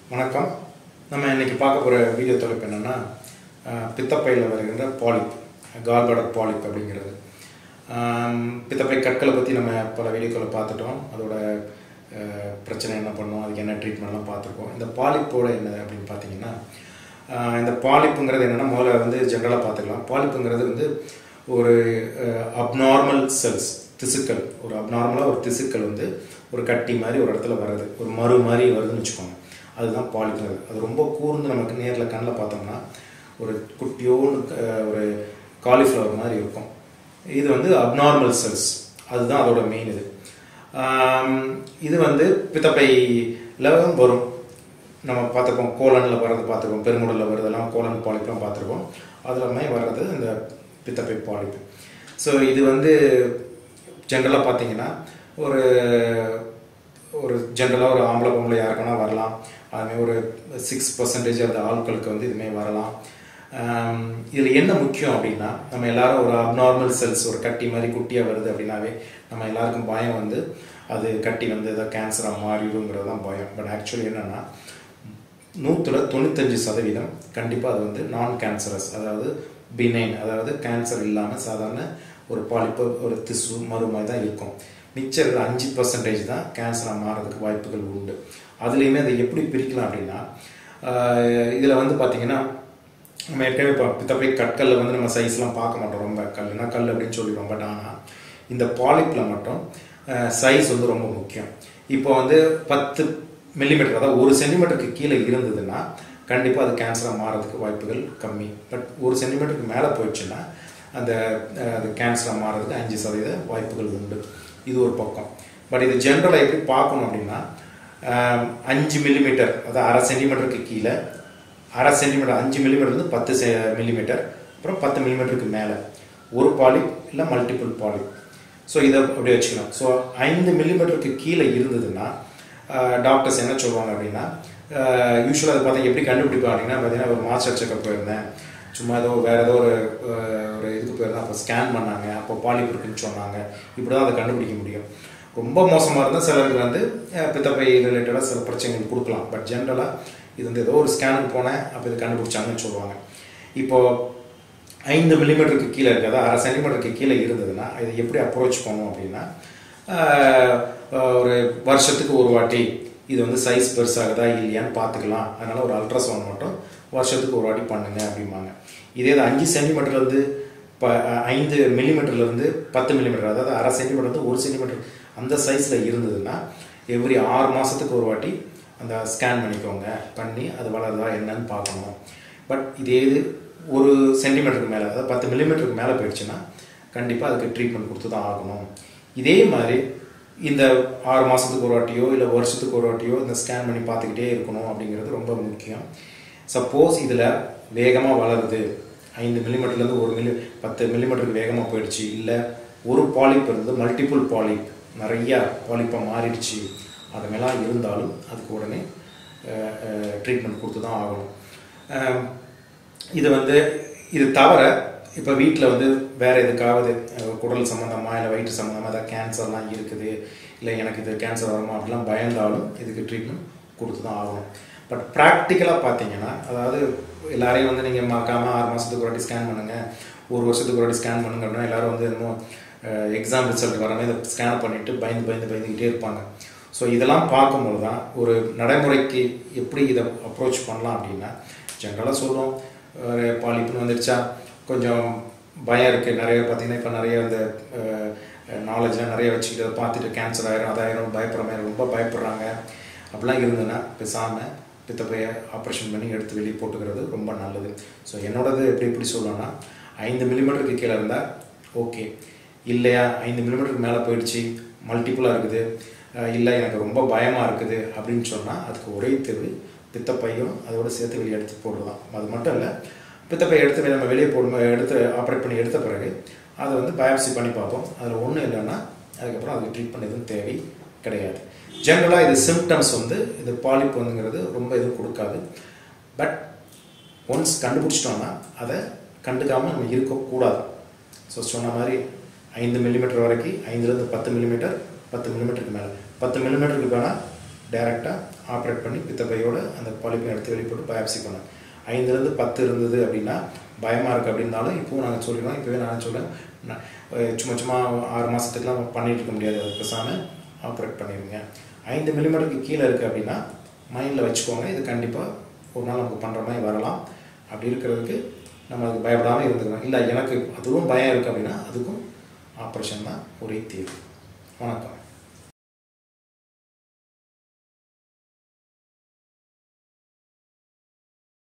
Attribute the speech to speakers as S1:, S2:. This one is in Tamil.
S1: வணக்கம் நம்ம இன்னைக்கு பார்க்க போகிற வீடியோ தலைப்பு என்னென்னா பித்தப்பையில் வருகின்ற பாலிப் கால்படர் பாலிப் அப்படிங்கிறது ஆம், பித்தப்பை கற்களை பற்றி நம்ம பல வீடியோக்களை பார்த்துட்டோம் அதோட அஹ், பிரச்சனை என்ன பண்ணும் அதுக்கு என்ன ட்ரீட்மெண்ட்லாம் பார்த்துருக்கோம் இந்த பாலிப்போட என்ன அப்படின்னு பார்த்தீங்கன்னா ஆஹ், இந்த பாலிப்புங்கிறது என்னென்னா முதல்ல வந்து ஜென்ரலாக பார்த்துக்கலாம் பாலிப்புங்கிறது வந்து ஒரு அப்நார்மல் செல்ஸ் திசுக்கள் ஒரு அப்நார்மலாக ஒரு திசுக்கள் வந்து ஒரு கட்டி மாதிரி ஒரு இடத்துல வர்றது ஒரு மறு மாதிரி வருதுன்னு வச்சுக்கோங்க அதுதான் பாலிப்புங்கிறது அது ரொம்ப கூர்ந்து நமக்கு நேரில் கண்ணில் பார்த்தோம்னா ஒரு குட்டியோன்னு க- ஒரு காலிஃப்ளவர் மாதிரி இருக்கும் இது வந்து அப்நார்மல் செல்ஸ் அதுதான் அதோட மெயின் இது ஆம், இது வந்து பித்தப்பையில் வரும் நம்ம பார்த்துருக்கோம் கோலனில் வர்றது பார்த்துருக்கோம் பெருங்குடலில் வர்றதெல்லாம் கோலன் பாலிப்லாம் பார்த்துருக்கோம் அதுலமே வர்றது இந்த பித்தப்பை பாலிப்பு ஸோ இது வந்து ஜென்ரலாக பார்த்தீங்கன்னா ஒரு ஒரு ஜென்ரலாக ஒரு ஆம்பளை பொம்பளை யாருக்குன்னா வரலாம் அதுமாதிரி ஒரு சிக்ஸ் பர்சன்டேஜ் அந்த ஆட்களுக்கு வந்து இதுமாரி வரலாம் இதில் என்ன முக்கியம் அப்படின்னா நம்ம எல்லாரும் ஒரு அப்நார்மல் செல்ஸ் ஒரு கட்டி மாதிரி குட்டியாக வருது அப்படின்னாவே நம்ம எல்லாருக்கும் பயம் வந்து அது கட்டி வந்து ஏதோ கேன்சராக மாறிடுங்கிறது தான் பயம் பட் ஆக்சுவலி என்னென்னா நூற்றில் தொண்ணூத்தஞ்சு சதவீதம் கண்டிப்பாக அது வந்து நான் கேன்சரஸ் அதாவது பினைன் அதாவது கேன்சர் இல்லாமல் சாதாரண ஒரு பாலிப்பு ஒரு திசு மறுமாதிரி தான் இருக்கும் மிச்சம் இருக்கிற அஞ்சு பர்சன்டேஜ் தான் கேன்சராக மாறதுக்கு வாய்ப்புகள் உண்டு அதுலேயுமே அதை எப்படி பிரிக்கலாம் அப்படின்னா இதில் வந்து பார்த்தீங்கன்னா நம்ம ஏற்கனவே இப்போ பித்தப்பை கற்களில் வந்து நம்ம சைஸ்லாம் பார்க்க மாட்டோம் ரொம்ப கல்லுனா கல் அப்படின்னு சொல்லிடுவோம் பட் ஆனால் இந்த பாலிப்பில் மட்டும் சைஸ் வந்து ரொம்ப முக்கியம் இப்போ வந்து பத்து மில்லிமீட்டர் அதாவது ஒரு சென்டிமீட்டருக்கு கீழே இருந்ததுன்னா கண்டிப்பாக அது கேன்சராக மாறதுக்கு வாய்ப்புகள் கம்மி பட் ஒரு சென்டிமீட்டருக்கு மேலே போயிடுச்சுன்னா அந்த அஹ், அது கேன்சராக மாறதுக்கு அஞ்சு சதவீத வாய்ப்புகள் உண்டு இது ஒரு பக்கம் பட் இது ஜென்ரலாக எப்படி பார்க்கணும் அப்படின்னா அஹ், அஞ்சு மில்லிமீட்டர் அதாவது அரை சென்டிமீட்டருக்கு கீழே அரை சென்டிமீட்டர் அஞ்சு மில்லிமீட்டர்லேருந்து பத்து செ மில்லிமீட்டர் அப்புறம் பத்து மில்லிமீட்டருக்கு மேலே ஒரு பாலிப் இல்லை மல்டிபிள் பாலிப் ஸோ இதை அப்படியே வச்சுக்கலாம் ஸோ ஐந்து மில்லிமீட்டருக்கு கீழே இருந்ததுன்னா டாக்டர்ஸ் என்ன சொல்லுவாங்க அப்படின்னா யூஸ்வலாக அதை பார்த்தா எப்படி கண்டுபிடிப்பாங்க அப்படின்னா பார்த்தீங்கன்னா ஒரு மாஸ்டர் செக்கப் போயிருந்தேன் சும்மா ஏதோ வேறு ஏதோ ஒரு அஹ், ஒரு இதுக்கு போயிருந்தேன் அப்போ ஸ்கேன் பண்ணாங்க அப்போ பாலிப் இருக்குன்னு சொன்னாங்க இப்படி தான் அதை கண்டுபிடிக்க முடியும் ரொம்ப மோசமாக இருந்தால் சிலருக்கு வந்து அஹ், பித்தப்பை ரிலேட்டடாக சில பிரச்சனைகள் கொடுக்கலாம் பட் ஜென்ரலாக இது வந்து ஏதோ ஒரு ஸ்கேனுக்கு போனேன் அப்போ இது கண்டுபிடிச்சாங்கன்னு சொல்லுவாங்க இப்போது ஐந்து மில்லிமீட்டருக்கு கீழே இருக்குது அதாவது அரை சென்டிமீட்டருக்கு கீழே இருந்ததுன்னா இதை எப்படி அப்ரோச் பண்ணும் அப்படின்னா ஆஹ், ஒரு வருஷத்துக்கு ஒரு வாட்டி இது வந்து சைஸ் பெருசாகுதா இல்லையான்னு பார்த்துக்கலாம் அதனால் ஒரு அல்ட்ராசவுண்ட் மட்டும் வருஷத்துக்கு ஒரு வாட்டி பண்ணுங்க அப்படிம்பாங்க இதே இது அஞ்சு சென்டிமீட்டர்லேருந்து இப்போ ஐந்து மில்லிமீட்டர்லேருந்து பத்து மில்லிமீட்டர் அதாவது அரை சென்டிமீட்டர்லேருந்து ஒரு சென்டிமீட்டர் அந்த சைஸில் இருந்ததுன்னா எவ்ரி ஆறு மாதத்துக்கு ஒரு வாட்டி அந்த ஸ்கேன் பண்ணிக்கோங்க பண்ணி அது வளருதா என்னன்னு பார்க்கணும் பட் இதே இது ஒரு சென்டிமீட்டருக்கு மேலே அதாவது பத்து மில்லிமீட்டருக்கு மேலே போயிடுச்சுன்னா கண்டிப்பாக அதுக்கு ட்ரீட்மெண்ட் கொடுத்து தான் ஆகணும் இதே மாதிரி இந்த ஆறு மாதத்துக்கு ஒரு வாட்டியோ இல்லை வருஷத்துக்கு ஒரு வாட்டியோ இந்த ஸ்கேன் பண்ணி பார்த்துக்கிட்டே இருக்கணும் அப்படிங்கிறது ரொம்ப முக்கியம் சப்போஸ் இதில் வேகமாக வளருது ஐந்து மில்லிமீட்டர்லேருந்து ஒரு மில்லி பத்து மில்லிமீட்டருக்கு வேகமாக போயிடுச்சு இல்லை ஒரு பாலிப் இருந்து மல்டிபிள் பாலிப் நிறையா பாலிப்பாக மாறிடுச்சு அது மேலாம் இருந்தாலும் அதுக்கு உடனே ட்ரீட்மெண்ட் கொடுத்து தான் ஆகணும் அஹ், இது வந்து இது தவிர இப்போ வீட்டில் வந்து வேற எதுக்காவது அஹ், குடல் சம்மந்தமாக இல்லை வயிற்று சம்மந்தமாக ஏதாவது கேன்சர்லாம் இருக்குது இல்லை எனக்கு இது கேன்சர் வருமா அப்படிலாம் பயந்தாலும் இதுக்கு ட்ரீட்மெண்ட் கொடுத்து தான் ஆகணும் பட் ப்ராக்டிக்கலாக பார்த்தீங்கன்னா அதாவது எல்லாரையும் வந்து நீங்கள் மறக்காமல் ஆறு மாதத்துக்கு ஒரு வாட்டி ஸ்கேன் பண்ணுங்கள் ஒரு வருஷத்துக்கு ஒரு வாட்டி ஸ்கேன் பண்ணுங்க அப்படின்னா எல்லாரும் வந்து என்னமோ எக்ஸாம் ரிசல்ட் வரமே இதை ஸ்கேன் பண்ணிவிட்டு பயந்து பயந்து பயந்துக்கிட்டே இருப்பாங்க ஸோ இதெல்லாம் பார்க்கும்போது தான் ஒரு நடைமுறைக்கு எப்படி இதை அப்ரோச் பண்ணலாம் அப்படின்னா ஜென்ரலாக சொல்லுவோம் ஒரு பாலிப்புன்னு வந்துடுச்சா கொஞ்சம் பயம் இருக்குது நிறைய பார்த்தீங்கன்னா இப்போ நிறைய இந்த நாலேஜ்லாம் நிறைய வச்சுக்கிட்டு அதை பார்த்துட்டு கேன்சர் ஆயிரும் அதாயிரம் பயப்படுற மாதிரி ரொம்ப பயப்படுறாங்க அப்படிலாம் இருந்ததுன்னா பேசாமல் பித்தப்பையை ஆப்ரேஷன் பண்ணி எடுத்து வெளியே போட்டுக்கிறது ரொம்ப நல்லது ஸோ என்னோடது எப்படி எப்படி சொல்லணும்னா ஐந்து மில்லிமீட்டருக்கு கீழே இருந்தால் ஓகே இல்லையா ஐந்து மில்லிமீட்டருக்கு மேலே போயிடுச்சு மல்டிப்புளாக இருக்குது அஹ் இல்லை எனக்கு ரொம்ப பயமாக இருக்குது அப்படின்னு சொன்னால் அதுக்கு ஒரே தீர்வு பித்தப்பையும் அதோட சேர்த்து வெளியே எடுத்து போடுறதான் அது மட்டும் இல்லை பித்தப்பை எடுத்து நம்ம வெளியே போடும் எடுத்து ஆப்ரேட் பண்ணி எடுத்த பிறகு அதை வந்து பயாப்சி பண்ணி பார்ப்போம் அதில் ஒன்றும் இல்லைன்னா அதுக்கப்புறம் அதுக்கு ட்ரீட்மெண்ட் எதுவும் தேவை கிடையாது ஜென்ரலாக இது சிம்டம்ஸ் வந்து இது பாலிப் வந்துங்கிறது ரொம்ப எதுவும் கொடுக்காது பட் ஒன்ஸ் கண்டுபிடிச்சிட்டோம்னா அதை கண்டுக்காமல் நம்ம இருக்கக்கூடாது ஸோ சொன்ன மாதிரி ஐந்து மில்லிமீட்டர் வரைக்கும் ஐந்துலேருந்து பத்து மில்லிமீட்டர் பத்து மில்லிமீட்டருக்கு மேலே பத்து மில்லிமீட்டருக்கு வேணால் டைரெக்டாக ஆப்ரேட் பண்ணி பித்தப்பையோட அந்த பாலிப்பை எடுத்து வெளிப்பட்டு பயாப்சி பண்ணேன் ஐந்துலேருந்து பத்து இருந்தது அப்படின்னா பயமாக இருக்குது அப்படின்னாலும் இப்போவும் நாங்கள் சொல்லிடுவோம் இப்போவே நான் சொல்கிறேன் நான், அஹ், சும்மா சும்மா ஆறு மாதத்துக்குலாம் பண்ணிட்டு இருக்க முடியாது அது பெருசான ஆப்ரேட் பண்ணிடுங்க ஐந்து மில்லிமீட்டருக்கு கீழே இருக்குது அப்படின்னா மைண்டில் வச்சுக்கோங்க இது கண்டிப்பாக ஒரு நாள் நமக்கு பண்ணுற மாதிரி வரலாம் அப்படி இருக்கிறதுக்கு நம்ம அதுக்கு பயப்படாமல் இருந்துக்கணும் இல்லை எனக்கு அதுவும் பயம் இருக்குது அப்படின்னா அதுக்கும் ஆப்ரேஷன் தான் ஒரே தீர்வு வணக்கம்